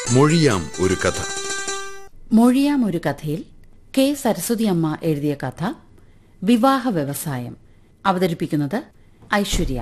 മൊഴിയാം ഒരു കഥ മൊഴിയാം ഒരു കഥയിൽ കെ സരസ്വതി അമ്മ എഴുതിയ കഥ വിവാഹ വ്യവസായം അവതരിപ്പിക്കുന്നത് ഐശ്വര്യ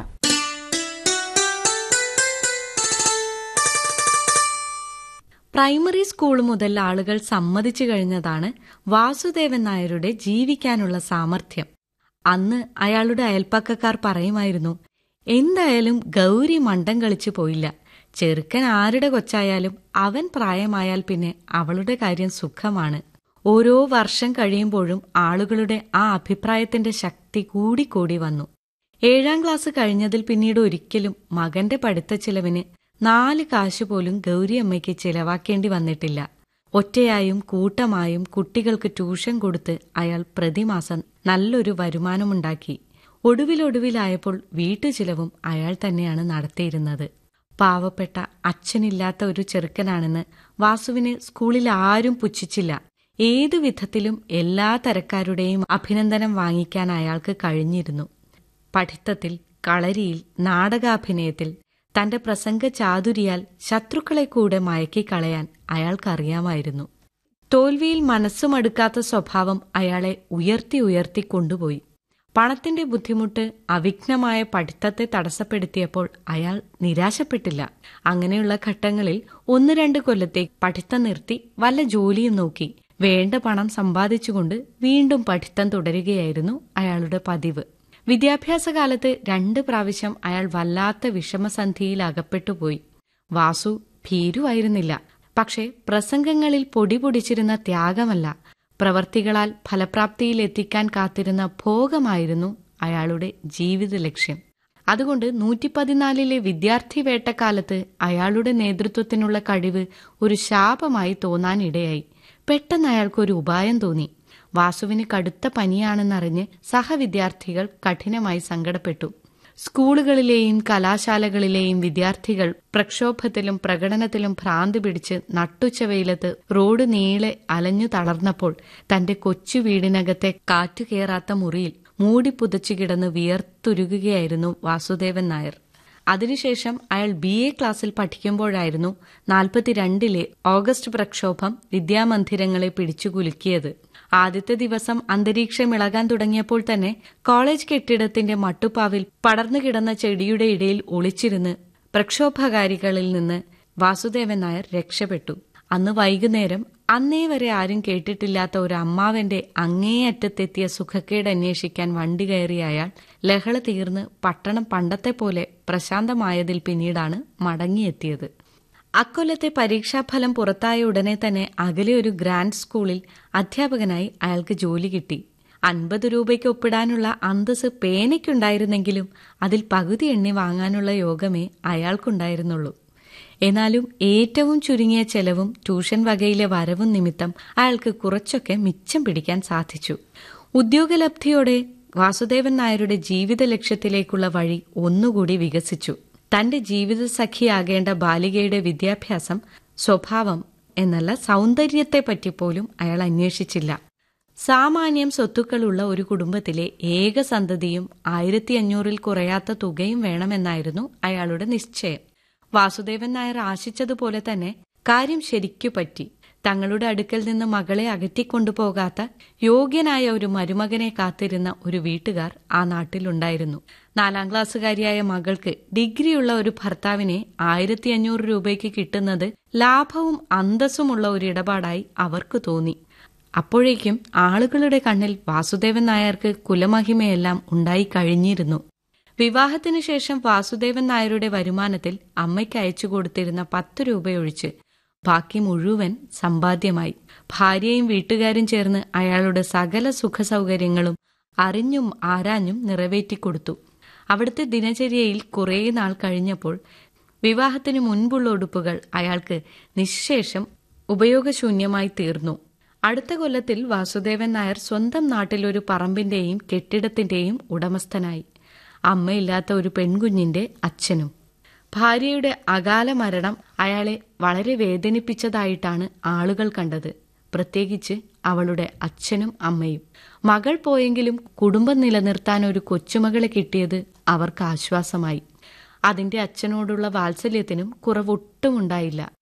പ്രൈമറി സ്കൂൾ മുതൽ ആളുകൾ സമ്മതിച്ചു കഴിഞ്ഞതാണ് വാസുദേവൻ നായരുടെ ജീവിക്കാനുള്ള സാമർഥ്യം അന്ന് അയാളുടെ അയൽപ്പക്കക്കാർ പറയുമായിരുന്നു എന്തായാലും ഗൗരി മണ്ടം കളിച്ചു പോയില്ല ചെറുക്കൻ ആരുടെ കൊച്ചായാലും അവൻ പ്രായമായാൽ പിന്നെ അവളുടെ കാര്യം സുഖമാണ് ഓരോ വർഷം കഴിയുമ്പോഴും ആളുകളുടെ ആ അഭിപ്രായത്തിന്റെ ശക്തി കൂടിക്കൂടി വന്നു ഏഴാം ക്ലാസ് കഴിഞ്ഞതിൽ പിന്നീട് ഒരിക്കലും മകന്റെ പഠിത്ത ചിലവിന് നാല് കാശ് പോലും ഗൗരിയമ്മയ്ക്ക് ചിലവാക്കേണ്ടി വന്നിട്ടില്ല ഒറ്റയായും കൂട്ടമായും കുട്ടികൾക്ക് ട്യൂഷൻ കൊടുത്ത് അയാൾ പ്രതിമാസം നല്ലൊരു വരുമാനമുണ്ടാക്കി ഒടുവിലൊടുവിലായപ്പോൾ വീട്ടുചിലവും അയാൾ തന്നെയാണ് നടത്തിയിരുന്നത് പാവപ്പെട്ട അച്ഛനില്ലാത്ത ഒരു ചെറുക്കനാണെന്ന് വാസുവിന് സ്കൂളിൽ ആരും പുച്ഛിച്ചില്ല ഏതു വിധത്തിലും എല്ലാ തരക്കാരുടെയും അഭിനന്ദനം വാങ്ങിക്കാൻ അയാൾക്ക് കഴിഞ്ഞിരുന്നു പഠിത്തത്തിൽ കളരിയിൽ നാടകാഭിനയത്തിൽ തന്റെ പ്രസംഗ ചാതുരിയാൽ ശത്രുക്കളെ കൂടെ മയക്കിക്കളയാൻ അയാൾക്കറിയാമായിരുന്നു തോൽവിയിൽ മനസ്സുമടുക്കാത്ത സ്വഭാവം അയാളെ ഉയർത്തി ഉയർത്തി കൊണ്ടുപോയി പണത്തിന്റെ ബുദ്ധിമുട്ട് അവിഘ്നമായ പഠിത്തത്തെ തടസ്സപ്പെടുത്തിയപ്പോൾ അയാൾ നിരാശപ്പെട്ടില്ല അങ്ങനെയുള്ള ഘട്ടങ്ങളിൽ ഒന്ന് രണ്ട് കൊല്ലത്തെ പഠിത്തം നിർത്തി വല്ല ജോലിയും നോക്കി വേണ്ട പണം സമ്പാദിച്ചുകൊണ്ട് വീണ്ടും പഠിത്തം തുടരുകയായിരുന്നു അയാളുടെ പതിവ് വിദ്യാഭ്യാസ കാലത്ത് രണ്ട് പ്രാവശ്യം അയാൾ വല്ലാത്ത വിഷമസന്ധിയിൽ അകപ്പെട്ടുപോയി വാസു ഭീരുവായിരുന്നില്ല പക്ഷേ പ്രസംഗങ്ങളിൽ പൊടി പൊടിച്ചിരുന്ന ത്യാഗമല്ല പ്രവർത്തികളാൽ ഫലപ്രാപ്തിയിൽ എത്തിക്കാൻ കാത്തിരുന്ന ഭോഗമായിരുന്നു അയാളുടെ ജീവിത ലക്ഷ്യം അതുകൊണ്ട് നൂറ്റിപ്പതിനാലിലെ വിദ്യാർത്ഥി വേട്ടക്കാലത്ത് അയാളുടെ നേതൃത്വത്തിനുള്ള കഴിവ് ഒരു ശാപമായി തോന്നാനിടയായി പെട്ടെന്ന് അയാൾക്കൊരു ഉപായം തോന്നി വാസുവിന് കടുത്ത പനിയാണെന്നറിഞ്ഞ് സഹവിദ്യാർത്ഥികൾ കഠിനമായി സങ്കടപ്പെട്ടു സ്കൂളുകളിലെയും കലാശാലകളിലെയും വിദ്യാർത്ഥികൾ പ്രക്ഷോഭത്തിലും പ്രകടനത്തിലും ഭ്രാന്തി പിടിച്ച് നട്ടുച്ചവെയിലത്ത് റോഡ് നീളെ അലഞ്ഞു തളർന്നപ്പോൾ തന്റെ കൊച്ചു വീടിനകത്തെ കാറ്റുകേറാത്ത മുറിയിൽ മൂടിപ്പുതച്ചു കിടന്ന് വിയർത്തുരുകുകയായിരുന്നു വാസുദേവൻ നായർ അതിനുശേഷം അയാൾ ബി എ ക്ലാസ്സിൽ പഠിക്കുമ്പോഴായിരുന്നു നാൽപ്പത്തിരണ്ടിലെ ഓഗസ്റ്റ് പ്രക്ഷോഭം വിദ്യാമന്ദിരങ്ങളെ പിടിച്ചുകുലുക്കിയത് ആദ്യത്തെ ദിവസം അന്തരീക്ഷം ഇളകാൻ തുടങ്ങിയപ്പോൾ തന്നെ കോളേജ് കെട്ടിടത്തിന്റെ മട്ടുപ്പാവിൽ പടർന്നു കിടന്ന ചെടിയുടെ ഇടയിൽ ഒളിച്ചിരുന്ന് പ്രക്ഷോഭകാരികളിൽ നിന്ന് വാസുദേവൻ നായർ രക്ഷപ്പെട്ടു അന്ന് വൈകുന്നേരം അന്നേ വരെ ആരും കേട്ടിട്ടില്ലാത്ത ഒരു അമ്മാവന്റെ അങ്ങേയറ്റത്തെത്തിയ സുഖക്കേട് അന്വേഷിക്കാൻ വണ്ടി കയറിയ അയാൾ ലഹള തീർന്ന് പട്ടണം പണ്ടത്തെ പോലെ പ്രശാന്തമായതിൽ പിന്നീടാണ് മടങ്ങിയെത്തിയത് അക്കൊല്ലത്തെ പരീക്ഷാഫലം പുറത്തായ ഉടനെ തന്നെ അകലെ ഒരു ഗ്രാൻഡ് സ്കൂളിൽ അധ്യാപകനായി അയാൾക്ക് ജോലി കിട്ടി അൻപത് രൂപയ്ക്ക് ഒപ്പിടാനുള്ള അന്തസ് പേനയ്ക്കുണ്ടായിരുന്നെങ്കിലും അതിൽ പകുതി എണ്ണി വാങ്ങാനുള്ള യോഗമേ അയാൾക്കുണ്ടായിരുന്നുള്ളൂ എന്നാലും ഏറ്റവും ചുരുങ്ങിയ ചെലവും ട്യൂഷൻ വകയിലെ വരവും നിമിത്തം അയാൾക്ക് കുറച്ചൊക്കെ മിച്ചം പിടിക്കാൻ സാധിച്ചു ഉദ്യോഗലബ്ധിയോടെ വാസുദേവൻ നായരുടെ ജീവിത ലക്ഷ്യത്തിലേക്കുള്ള വഴി ഒന്നുകൂടി വികസിച്ചു തന്റെ ജീവിത സഖിയാകേണ്ട ബാലികയുടെ വിദ്യാഭ്യാസം സ്വഭാവം എന്നല്ല സൗന്ദര്യത്തെപ്പറ്റി പോലും അയാൾ അന്വേഷിച്ചില്ല സാമാന്യം സ്വത്തുക്കളുള്ള ഒരു കുടുംബത്തിലെ ഏക സന്തതിയും ആയിരത്തി അഞ്ഞൂറിൽ കുറയാത്ത തുകയും വേണമെന്നായിരുന്നു അയാളുടെ നിശ്ചയം വാസുദേവൻ നായർ ആശിച്ചതുപോലെ തന്നെ കാര്യം ശരിക്കു പറ്റി തങ്ങളുടെ അടുക്കൽ നിന്ന് മകളെ അകറ്റിക്കൊണ്ടുപോകാത്ത യോഗ്യനായ ഒരു മരുമകനെ കാത്തിരുന്ന ഒരു വീട്ടുകാർ ആ നാട്ടിലുണ്ടായിരുന്നു നാലാം ക്ലാസ്സുകാരിയായ മകൾക്ക് ഡിഗ്രിയുള്ള ഒരു ഭർത്താവിനെ ആയിരത്തി അഞ്ഞൂറ് രൂപയ്ക്ക് കിട്ടുന്നത് ലാഭവും അന്തസ്സുമുള്ള ഒരു ഇടപാടായി അവർക്ക് തോന്നി അപ്പോഴേക്കും ആളുകളുടെ കണ്ണിൽ വാസുദേവൻ നായർക്ക് കുലമഹിമയെല്ലാം ഉണ്ടായി കഴിഞ്ഞിരുന്നു വിവാഹത്തിനു ശേഷം വാസുദേവൻ നായരുടെ വരുമാനത്തിൽ അമ്മയ്ക്ക് അയച്ചു കൊടുത്തിരുന്ന പത്ത് രൂപയൊഴിച്ച് ബാക്കി മുഴുവൻ സമ്പാദ്യമായി ഭാര്യയും വീട്ടുകാരും ചേർന്ന് അയാളുടെ സകല സുഖസൗകര്യങ്ങളും അറിഞ്ഞും ആരാഞ്ഞും നിറവേറ്റിക്കൊടുത്തു അവിടുത്തെ ദിനചര്യയിൽ കുറേ നാൾ കഴിഞ്ഞപ്പോൾ വിവാഹത്തിനു മുൻപുള്ള ഉടുപ്പുകൾ അയാൾക്ക് നിശേഷം ഉപയോഗശൂന്യമായി തീർന്നു അടുത്ത കൊല്ലത്തിൽ വാസുദേവൻ നായർ സ്വന്തം നാട്ടിൽ ഒരു പറമ്പിന്റെയും കെട്ടിടത്തിന്റെയും ഉടമസ്ഥനായി അമ്മയില്ലാത്ത ഒരു പെൺകുഞ്ഞിന്റെ അച്ഛനും ഭാര്യയുടെ അകാല മരണം അയാളെ വളരെ വേദനിപ്പിച്ചതായിട്ടാണ് ആളുകൾ കണ്ടത് പ്രത്യേകിച്ച് അവളുടെ അച്ഛനും അമ്മയും മകൾ പോയെങ്കിലും കുടുംബം നിലനിർത്താൻ ഒരു കൊച്ചുമകളെ കിട്ടിയത് അവർക്ക് ആശ്വാസമായി അതിന്റെ അച്ഛനോടുള്ള വാത്സല്യത്തിനും കുറവൊട്ടുമുണ്ടായില്ല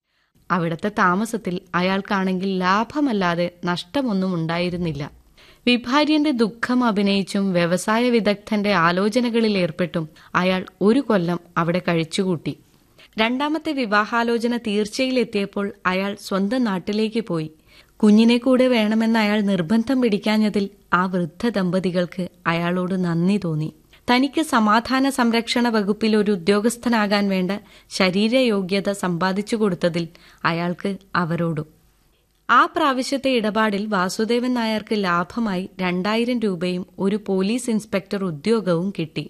അവിടുത്തെ താമസത്തിൽ അയാൾക്കാണെങ്കിൽ ലാഭമല്ലാതെ നഷ്ടമൊന്നും ഉണ്ടായിരുന്നില്ല വിഭാര്യന്റെ ദുഃഖം അഭിനയിച്ചും വ്യവസായ വിദഗ്ധന്റെ ആലോചനകളിൽ ഏർപ്പെട്ടും അയാൾ ഒരു കൊല്ലം അവിടെ കഴിച്ചുകൂട്ടി രണ്ടാമത്തെ വിവാഹാലോചന തീർച്ചയിലെത്തിയപ്പോൾ അയാൾ സ്വന്തം നാട്ടിലേക്ക് പോയി കുഞ്ഞിനെ കൂടെ വേണമെന്ന് അയാൾ നിർബന്ധം പിടിക്കാഞ്ഞതിൽ ആ വൃദ്ധ ദമ്പതികൾക്ക് അയാളോട് നന്ദി തോന്നി തനിക്ക് സമാധാന സംരക്ഷണ വകുപ്പിൽ ഒരു ഉദ്യോഗസ്ഥനാകാൻ വേണ്ട ശരീരയോഗ്യത സമ്പാദിച്ചു കൊടുത്തതിൽ അയാൾക്ക് അവരോടും ആ പ്രാവശ്യത്തെ ഇടപാടിൽ വാസുദേവൻ നായർക്ക് ലാഭമായി രണ്ടായിരം രൂപയും ഒരു പോലീസ് ഇൻസ്പെക്ടർ ഉദ്യോഗവും കിട്ടി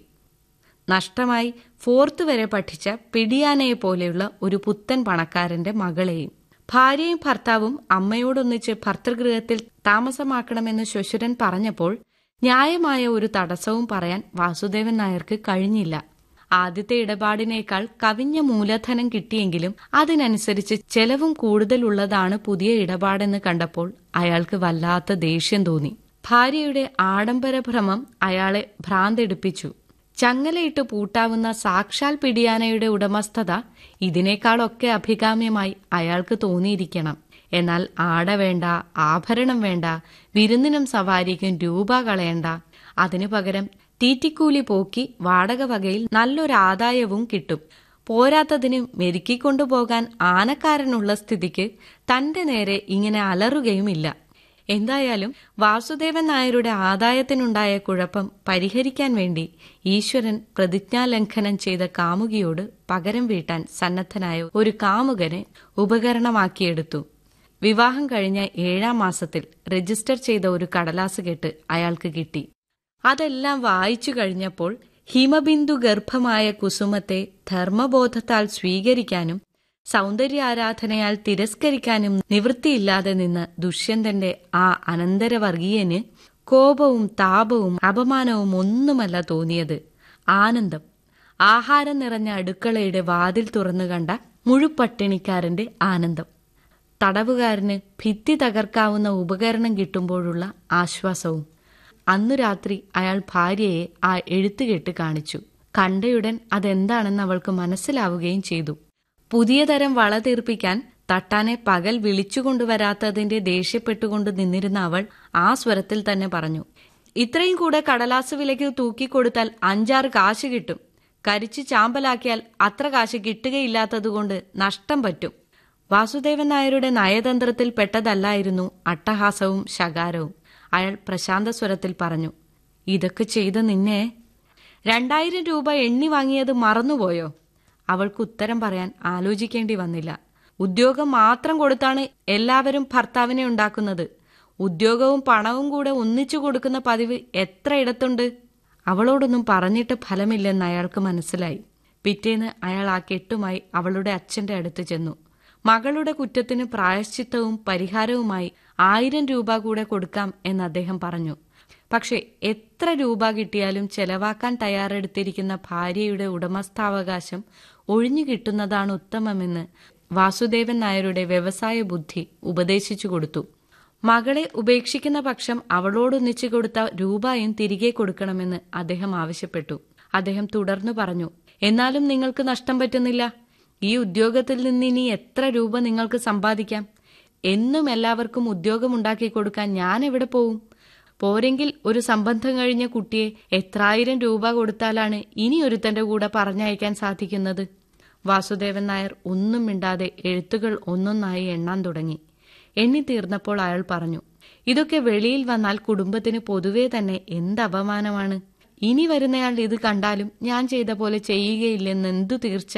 നഷ്ടമായി ഫോർത്ത് വരെ പഠിച്ച പിടിയാനയെ പോലെയുള്ള ഒരു പുത്തൻ പണക്കാരന്റെ മകളെയും ഭാര്യയും ഭർത്താവും അമ്മയോടൊന്നിച്ച് ഭർത്തൃഗൃഹത്തിൽ താമസമാക്കണമെന്ന് ശ്വശുരൻ പറഞ്ഞപ്പോൾ ന്യായമായ ഒരു തടസ്സവും പറയാൻ വാസുദേവൻ നായർക്ക് കഴിഞ്ഞില്ല ആദ്യത്തെ ഇടപാടിനേക്കാൾ കവിഞ്ഞ മൂലധനം കിട്ടിയെങ്കിലും അതിനനുസരിച്ച് ചെലവും കൂടുതലുള്ളതാണ് പുതിയ ഇടപാടെന്ന് കണ്ടപ്പോൾ അയാൾക്ക് വല്ലാത്ത ദേഷ്യം തോന്നി ഭാര്യയുടെ ആഡംബര ഭ്രമം അയാളെ ഭ്രാന്തെടുപ്പിച്ചു ചങ്ങലയിട്ട് പൂട്ടാവുന്ന സാക്ഷാൽ പിടിയാനയുടെ ഉടമസ്ഥത ഇതിനേക്കാളൊക്കെ അഭികാമ്യമായി അയാൾക്ക് തോന്നിയിരിക്കണം എന്നാൽ ആട വേണ്ട ആഭരണം വേണ്ട വിരുന്നിനും സവാരിക്കും രൂപ കളയണ്ട അതിനു പകരം തീറ്റിക്കൂലി പോക്കി വാടക വകയിൽ നല്ലൊരാദായവും കിട്ടും പോരാത്തതിന് മെരുക്കിക്കൊണ്ടുപോകാൻ ആനക്കാരനുള്ള സ്ഥിതിക്ക് തന്റെ നേരെ ഇങ്ങനെ അലറുകയുമില്ല എന്തായാലും വാസുദേവൻ നായരുടെ ആദായത്തിനുണ്ടായ കുഴപ്പം പരിഹരിക്കാൻ വേണ്ടി ഈശ്വരൻ പ്രതിജ്ഞാലംഘനം ചെയ്ത കാമുകിയോട് പകരം വീട്ടാൻ സന്നദ്ധനായ ഒരു കാമുകനെ ഉപകരണമാക്കിയെടുത്തു വിവാഹം കഴിഞ്ഞ ഏഴാം മാസത്തിൽ രജിസ്റ്റർ ചെയ്ത ഒരു കടലാസ് കെട്ട് അയാൾക്ക് കിട്ടി അതെല്ലാം വായിച്ചു കഴിഞ്ഞപ്പോൾ ഹിമബിന്ദു ഗർഭമായ കുസുമത്തെ ധർമ്മബോധത്താൽ സ്വീകരിക്കാനും സൗന്ദര്യാരാധനയാൽ തിരസ്കരിക്കാനും നിവൃത്തിയില്ലാതെ നിന്ന് ദുഷ്യന്തന്റെ ആ അനന്തരവർഗീയന് കോപവും താപവും അപമാനവും ഒന്നുമല്ല തോന്നിയത് ആനന്ദം ആഹാരം നിറഞ്ഞ അടുക്കളയുടെ വാതിൽ തുറന്നു കണ്ട മുഴുപട്ടിണിക്കാരന്റെ ആനന്ദം തടവുകാരന് ഭിത്തി തകർക്കാവുന്ന ഉപകരണം കിട്ടുമ്പോഴുള്ള ആശ്വാസവും അന്നു രാത്രി അയാൾ ഭാര്യയെ ആ എഴുത്തുകെട്ട് കാണിച്ചു കണ്ടയുടൻ അതെന്താണെന്ന് അവൾക്ക് മനസ്സിലാവുകയും ചെയ്തു പുതിയ തരം വള തീർപ്പിക്കാൻ തട്ടാനെ പകൽ വിളിച്ചുകൊണ്ടുവരാത്തതിന്റെ ദേഷ്യപ്പെട്ടുകൊണ്ട് നിന്നിരുന്ന അവൾ ആ സ്വരത്തിൽ തന്നെ പറഞ്ഞു ഇത്രയും കൂടെ കടലാസ് വിലയ്ക്ക് തൂക്കിക്കൊടുത്താൽ അഞ്ചാറ് കാശ് കിട്ടും കരിച്ച് ചാമ്പലാക്കിയാൽ അത്ര കാശ് കിട്ടുകയില്ലാത്തതുകൊണ്ട് നഷ്ടം പറ്റും വാസുദേവൻ നായരുടെ നയതന്ത്രത്തിൽ പെട്ടതല്ലായിരുന്നു അട്ടഹാസവും ശകാരവും അയാൾ പ്രശാന്ത സ്വരത്തിൽ പറഞ്ഞു ഇതൊക്കെ ചെയ്ത നിന്നെ രണ്ടായിരം രൂപ എണ്ണി വാങ്ങിയത് മറന്നുപോയോ അവൾക്ക് ഉത്തരം പറയാൻ ആലോചിക്കേണ്ടി വന്നില്ല ഉദ്യോഗം മാത്രം കൊടുത്താണ് എല്ലാവരും ഭർത്താവിനെ ഉണ്ടാക്കുന്നത് ഉദ്യോഗവും പണവും കൂടെ ഒന്നിച്ചു കൊടുക്കുന്ന പതിവ് എത്ര ഇടത്തുണ്ട് അവളോടൊന്നും പറഞ്ഞിട്ട് ഫലമില്ലെന്ന് അയാൾക്ക് മനസ്സിലായി പിറ്റേന്ന് അയാൾ ആ കെട്ടുമായി അവളുടെ അച്ഛന്റെ അടുത്ത് ചെന്നു മകളുടെ കുറ്റത്തിന് പ്രായശ്ചിത്തവും പരിഹാരവുമായി ആയിരം രൂപ കൂടെ കൊടുക്കാം എന്ന് അദ്ദേഹം പറഞ്ഞു പക്ഷെ എത്ര രൂപ കിട്ടിയാലും ചെലവാക്കാൻ തയ്യാറെടുത്തിരിക്കുന്ന ഭാര്യയുടെ ഉടമസ്ഥാവകാശം ഒഴിഞ്ഞു കിട്ടുന്നതാണ് ഉത്തമമെന്ന് വാസുദേവൻ നായരുടെ വ്യവസായ ബുദ്ധി ഉപദേശിച്ചു കൊടുത്തു മകളെ ഉപേക്ഷിക്കുന്ന പക്ഷം അവളോടൊന്നിച്ചു കൊടുത്ത രൂപയും തിരികെ കൊടുക്കണമെന്ന് അദ്ദേഹം ആവശ്യപ്പെട്ടു അദ്ദേഹം തുടർന്നു പറഞ്ഞു എന്നാലും നിങ്ങൾക്ക് നഷ്ടം പറ്റുന്നില്ല ഈ ഉദ്യോഗത്തിൽ നിന്ന് ഇനി എത്ര രൂപ നിങ്ങൾക്ക് സമ്പാദിക്കാം എന്നും എല്ലാവർക്കും ഉദ്യോഗമുണ്ടാക്കി കൊടുക്കാൻ ഞാൻ എവിടെ പോവും പോരെങ്കിൽ ഒരു സംബന്ധം കഴിഞ്ഞ കുട്ടിയെ എത്രായിരം രൂപ കൊടുത്താലാണ് ഇനി ഒരുത്തന്റെ കൂടെ പറഞ്ഞയക്കാൻ സാധിക്കുന്നത് വാസുദേവൻ നായർ ഒന്നും മിണ്ടാതെ എഴുത്തുകൾ ഒന്നൊന്നായി എണ്ണാൻ തുടങ്ങി എണ്ണി തീർന്നപ്പോൾ അയാൾ പറഞ്ഞു ഇതൊക്കെ വെളിയിൽ വന്നാൽ കുടുംബത്തിന് പൊതുവേ തന്നെ എന്ത് അപമാനമാണ് ഇനി വരുന്നയാൾ ഇത് കണ്ടാലും ഞാൻ ചെയ്ത പോലെ ചെയ്യുകയില്ലെന്ന് എന്തു തീർച്ച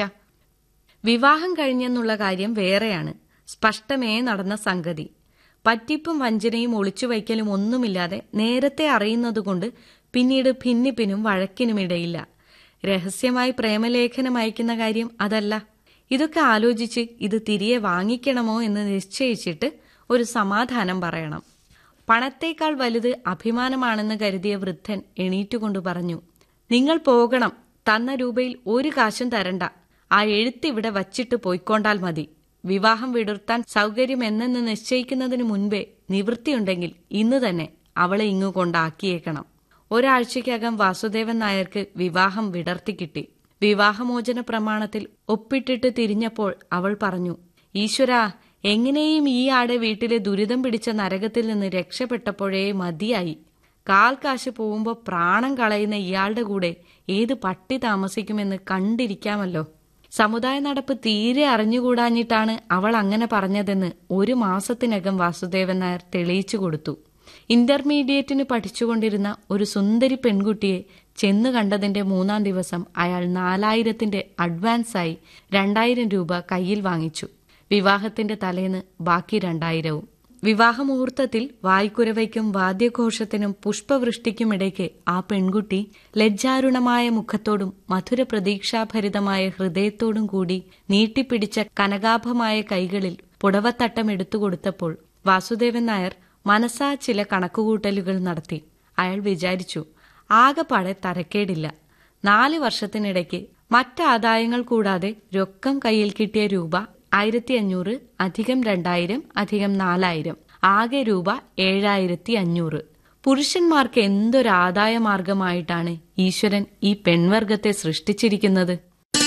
വിവാഹം കഴിഞ്ഞെന്നുള്ള കാര്യം വേറെയാണ് സ്പഷ്ടമേ നടന്ന സംഗതി പറ്റിപ്പും വഞ്ചനയും ഒളിച്ചുവയ്ക്കലും ഒന്നുമില്ലാതെ നേരത്തെ അറിയുന്നതുകൊണ്ട് പിന്നീട് ഭിന്നിപ്പിനും വഴക്കിനുമിടയില്ല രഹസ്യമായി പ്രേമലേഖനം അയക്കുന്ന കാര്യം അതല്ല ഇതൊക്കെ ആലോചിച്ച് ഇത് തിരികെ വാങ്ങിക്കണമോ എന്ന് നിശ്ചയിച്ചിട്ട് ഒരു സമാധാനം പറയണം പണത്തേക്കാൾ വലുത് അഭിമാനമാണെന്ന് കരുതിയ വൃദ്ധൻ എണീറ്റുകൊണ്ട് പറഞ്ഞു നിങ്ങൾ പോകണം തന്ന രൂപയിൽ ഒരു കാശും തരണ്ട ആ എഴുത്തിവിടെ വച്ചിട്ട് പോയിക്കൊണ്ടാൽ മതി വിവാഹം വിടുർത്താൻ സൗകര്യം എന്നെന്ന് നിശ്ചയിക്കുന്നതിന് മുൻപേ നിവൃത്തിയുണ്ടെങ്കിൽ ഇന്ന് തന്നെ അവളെ ഇങ്ങു കൊണ്ടാക്കിയേക്കണം ഒരാഴ്ചയ്ക്കകം വാസുദേവൻ നായർക്ക് വിവാഹം വിടർത്തി കിട്ടി വിവാഹമോചന പ്രമാണത്തിൽ ഒപ്പിട്ടിട്ട് തിരിഞ്ഞപ്പോൾ അവൾ പറഞ്ഞു ഈശ്വരാ എങ്ങനെയും ഈ ആടെ വീട്ടിലെ ദുരിതം പിടിച്ച നരകത്തിൽ നിന്ന് രക്ഷപ്പെട്ടപ്പോഴേ മതിയായി കാൽ കാശ് പോകുമ്പോ പ്രാണം കളയുന്ന ഇയാളുടെ കൂടെ ഏത് പട്ടി താമസിക്കുമെന്ന് കണ്ടിരിക്കാമല്ലോ സമുദായ നടപ്പ് തീരെ അറിഞ്ഞുകൂടാഞ്ഞിട്ടാണ് അവൾ അങ്ങനെ പറഞ്ഞതെന്ന് ഒരു മാസത്തിനകം വാസുദേവൻ നായർ തെളിയിച്ചു കൊടുത്തു ഇന്റർമീഡിയറ്റിന് പഠിച്ചുകൊണ്ടിരുന്ന ഒരു സുന്ദരി പെൺകുട്ടിയെ ചെന്നു കണ്ടതിന്റെ മൂന്നാം ദിവസം അയാൾ നാലായിരത്തിന്റെ അഡ്വാൻസായി രണ്ടായിരം രൂപ കയ്യിൽ വാങ്ങിച്ചു വിവാഹത്തിന്റെ തലേന്ന് ബാക്കി രണ്ടായിരവും വിവാഹമുഹൂർത്തത്തിൽ വായ്ക്കുരവയ്ക്കും വാദ്യഘോഷത്തിനും പുഷ്പവൃഷ്ടിക്കുമിടയ്ക്ക് ആ പെൺകുട്ടി ലജ്ജാരുണമായ മുഖത്തോടും മധുര പ്രതീക്ഷാഭരിതമായ ഹൃദയത്തോടും കൂടി നീട്ടിപ്പിടിച്ച കനകാഭമായ കൈകളിൽ പുടവത്തട്ടം എടുത്തുകൊടുത്തപ്പോൾ വാസുദേവൻ നായർ മനസ്സാ ചില കണക്കുകൂട്ടലുകൾ നടത്തി അയാൾ വിചാരിച്ചു ആകെപ്പാടെ തരക്കേടില്ല നാല് വർഷത്തിനിടയ്ക്ക് മറ്റാദായങ്ങൾ കൂടാതെ രൊക്കം കയ്യിൽ കിട്ടിയ രൂപ ആയിരത്തി അഞ്ഞൂറ് അധികം രണ്ടായിരം അധികം നാലായിരം ആകെ രൂപ ഏഴായിരത്തി അഞ്ഞൂറ് പുരുഷന്മാർക്ക് എന്തൊരു ആദായ മാർഗമായിട്ടാണ് ഈശ്വരൻ ഈ പെൺവർഗത്തെ സൃഷ്ടിച്ചിരിക്കുന്നത്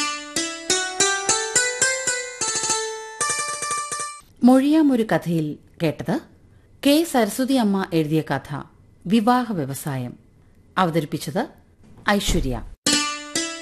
മൊഴിയാം ഒരു കഥയിൽ കേട്ടത് കെ സരസ്വതി അമ്മ എഴുതിയ കഥ വിവാഹ വ്യവസായം അവതരിപ്പിച്ചത് ഐശ്വര്യ